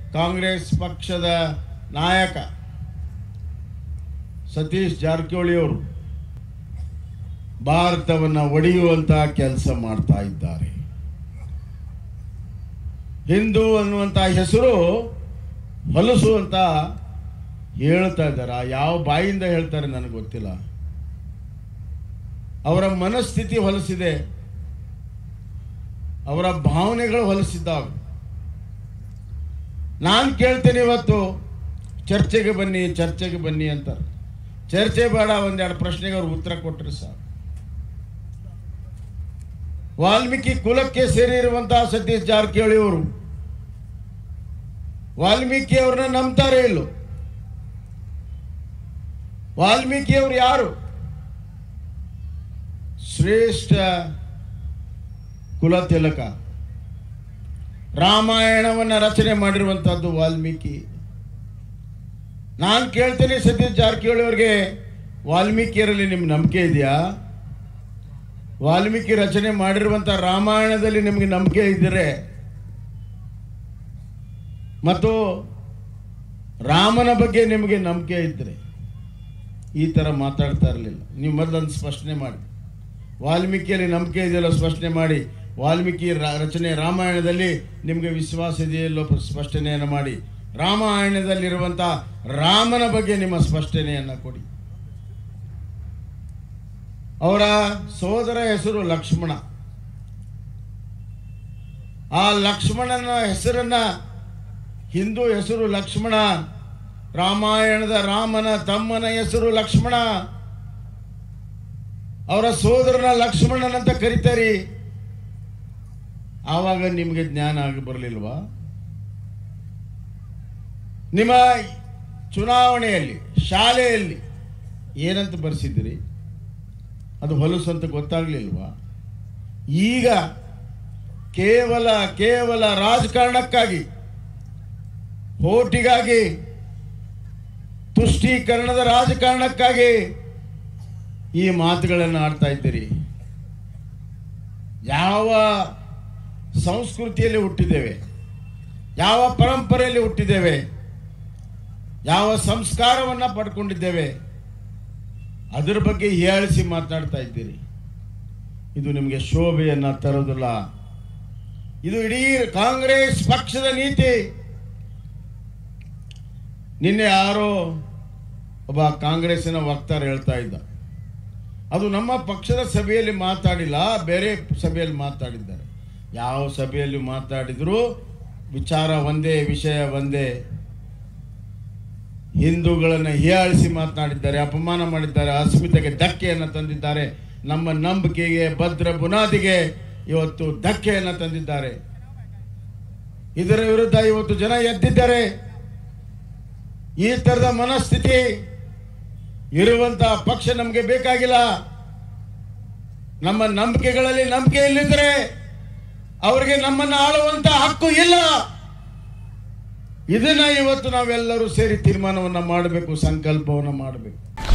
ಕಾಂಗ್ರೆಸ್ ಪಕ್ಷದ ನಾಯಕ ಸತೀಶ್ ಜಾರಕಿಹೊಳಿ ಅವರು ಭಾರತವನ್ನು ಒಡೆಯುವಂತಹ ಕೆಲಸ ಮಾಡ್ತಾ ಇದ್ದಾರೆ ಹಿಂದೂ ಅನ್ನುವಂಥ ಹೆಸರು ಹೊಲಸು ಅಂತ ಹೇಳ್ತಾ ಇದ್ದಾರೆ ಯಾವ ಬಾಯಿಂದ ಹೇಳ್ತಾರೆ ನನಗೆ ಗೊತ್ತಿಲ್ಲ ಅವರ ಮನಸ್ಥಿತಿ ಹೊಲಸಿದೆ ಅವರ ಭಾವನೆಗಳು ಹೊಲಸಿದ್ದಾವೆ ನಾನು ಕೇಳ್ತೇನೆ ಇವತ್ತು ಚರ್ಚೆಗೆ ಬನ್ನಿ ಚರ್ಚೆಗೆ ಬನ್ನಿ ಅಂತಾರೆ ಚರ್ಚೆ ಬೇಡ ಒಂದೆರಡು ಪ್ರಶ್ನೆಗೆ ಅವ್ರು ಉತ್ತರ ಕೊಟ್ಟರೆ ಸಾಕು ವಾಲ್ಮೀಕಿ ಕುಲಕ್ಕೆ ಸೇರಿರುವಂತಹ ಸತೀಶ್ ಜಾರಕಿಹೊಳಿ ಅವರು ವಾಲ್ಮೀಕಿ ಅವ್ರನ್ನ ನಂಬ್ತಾರೆ ಇಲ್ಲೋ ವಾಲ್ಮೀಕಿ ಅವರು ಯಾರು ಶ್ರೇಷ್ಠ ಕುಲತಿಲಕ ರಾಮಾಯಣವನ್ನು ರಚನೆ ಮಾಡಿರುವಂತಹದ್ದು ವಾಲ್ಮೀಕಿ ನಾನು ಕೇಳ್ತೇನೆ ಸತೀಶ್ ಜಾರಕಿಹೊಳಿ ಅವರಿಗೆ ವಾಲ್ಮೀಕಿಯರಲ್ಲಿ ನಿಮ್ಮ ನಂಬಿಕೆ ಇದೆಯಾ ವಾಲ್ಮೀಕಿ ರಚನೆ ಮಾಡಿರುವಂಥ ರಾಮಾಯಣದಲ್ಲಿ ನಿಮಗೆ ನಂಬಿಕೆ ಇದ್ದರೆ ಮತ್ತು ರಾಮನ ಬಗ್ಗೆ ನಿಮಗೆ ನಂಬಿಕೆ ಇದ್ದರೆ ಈ ಥರ ಮಾತಾಡ್ತಾ ಇರಲಿಲ್ಲ ನೀವು ಮೊದಲೊಂದು ಸ್ಪಷ್ಟನೆ ಮಾಡಿ ವಾಲ್ಮೀಕಿಯಲ್ಲಿ ನಂಬಿಕೆ ಇದೆಯಲ್ಲ ಸ್ಪಷ್ಟನೆ ಮಾಡಿ ವಾಲ್ಮೀಕಿ ರ- ರಚನೆ ರಾಮಾಯಣದಲ್ಲಿ ನಿಮಗೆ ವಿಶ್ವಾಸ ಇದೆಯಲ್ಲೋ ಪ- ಸ್ಪಷ್ಟನೆಯನ್ನು ಮಾಡಿ ರಾಮಾಯಣದಲ್ಲಿರುವಂಥ ರಾಮನ ಬಗ್ಗೆ ನಿಮ್ಮ ಸ್ಪಷ್ಟನೆಯನ್ನು ಕೊಡಿ ಅವರ ಸೋದರ ಹೆಸರು ಲಕ್ಷ್ಮಣ ಆ ಲಕ್ಷ್ಮಣನ ಹೆಸರನ್ನ ಹಿಂದೂ ಹೆಸರು ಲಕ್ಷ್ಮಣ ರಾಮಾಯಣದ ರಾಮನ ತಮ್ಮನ ಹೆಸರು ಲಕ್ಷ್ಮಣ ಅವರ ಸೋದರನ ಲಕ್ಷ್ಮಣನಂತ ಕರೀತಾರಿ ಆವಾಗ ನಿಮಗೆ ಜ್ಞಾನ ಆಗಿ ಬರಲಿಲ್ವಾ ನಿಮ್ಮ ಚುನಾವಣೆಯಲ್ಲಿ ಶಾಲೆಯಲ್ಲಿ ಏನಂತ ಬರೆಸಿದ್ದೀರಿ ಅದು ಹೊಲಸು ಅಂತ ಗೊತ್ತಾಗ್ಲಿಲ್ವಾ ಈಗ ಕೇವಲ ಕೇವಲ ರಾಜಕಾರಣಕ್ಕಾಗಿ ಹೋಟಿಗಾಗಿ ತುಷ್ಟೀಕರಣದ ರಾಜಕಾರಣಕ್ಕಾಗಿ ಈ ಮಾತುಗಳನ್ನು ಆಡ್ತಾ ಇದ್ದೀರಿ ಯಾವ ಸಂಸ್ಕೃತಿಯಲ್ಲಿ ಹುಟ್ಟಿದ್ದೇವೆ ಯಾವ ಪರಂಪರೆಯಲ್ಲಿ ಹುಟ್ಟಿದ್ದೇವೆ ಯಾವ ಸಂಸ್ಕಾರವನ್ನು ಪಡ್ಕೊಂಡಿದ್ದೇವೆ ಅದರ ಬಗ್ಗೆ ಹೀಯಾಳಿಸಿ ಮಾತನಾಡ್ತಾ ಇದ್ದೀರಿ ಇದು ನಿಮಗೆ ಶೋಭೆಯನ್ನು ತರೋದಿಲ್ಲ ಇದು ಇಡೀ ಕಾಂಗ್ರೆಸ್ ಪಕ್ಷದ ನೀತಿ ನಿನ್ನೆ ಯಾರೋ ಒಬ್ಬ ಕಾಂಗ್ರೆಸ್ಸಿನ ವಕ್ತಾರ ಹೇಳ್ತಾ ಇದ್ದ ಅದು ನಮ್ಮ ಪಕ್ಷದ ಸಭೆಯಲ್ಲಿ ಮಾತಾಡಿಲ್ಲ ಬೇರೆ ಸಭೆಯಲ್ಲಿ ಮಾತಾಡಿದ್ದಾರೆ ಯಾವ ಸಭೆಯಲ್ಲಿ ಮಾತಾಡಿದ್ರು ವಿಚಾರ ಒಂದೇ ವಿಷಯ ಒಂದೇ ಹಿಂದೂಗಳನ್ನು ಹೀಯಾಳಿಸಿ ಮಾತನಾಡಿದ್ದಾರೆ ಅಪಮಾನ ಮಾಡಿದ್ದಾರೆ ಅಸ್ಮಿತೆಗೆ ಧಕ್ಕೆಯನ್ನು ತಂದಿದ್ದಾರೆ ನಮ್ಮ ನಂಬಿಕೆಗೆ ಭದ್ರ ಬುನಾದಿಗೆ ಇವತ್ತು ಧಕ್ಕೆಯನ್ನು ತಂದಿದ್ದಾರೆ ಇದರ ವಿರುದ್ಧ ಇವತ್ತು ಜನ ಎದ್ದಿದ್ದಾರೆ ಈ ತರದ ಮನಸ್ಥಿತಿ ಇರುವಂತಹ ಪಕ್ಷ ನಮಗೆ ಬೇಕಾಗಿಲ್ಲ ನಮ್ಮ ನಂಬಿಕೆಗಳಲ್ಲಿ ನಂಬಿಕೆ ಇಲ್ಲಿದ್ರೆ ಅವರಿಗೆ ನಮ್ಮನ್ನು ಆಳುವಂತ ಹಕ್ಕು ಇಲ್ಲ ಇದನ್ನ ಇವತ್ತು ನಾವೆಲ್ಲರೂ ಸೇರಿ ತೀರ್ಮಾನವನ್ನ ಮಾಡಬೇಕು ಸಂಕಲ್ಪವನ್ನ ಮಾಡಬೇಕು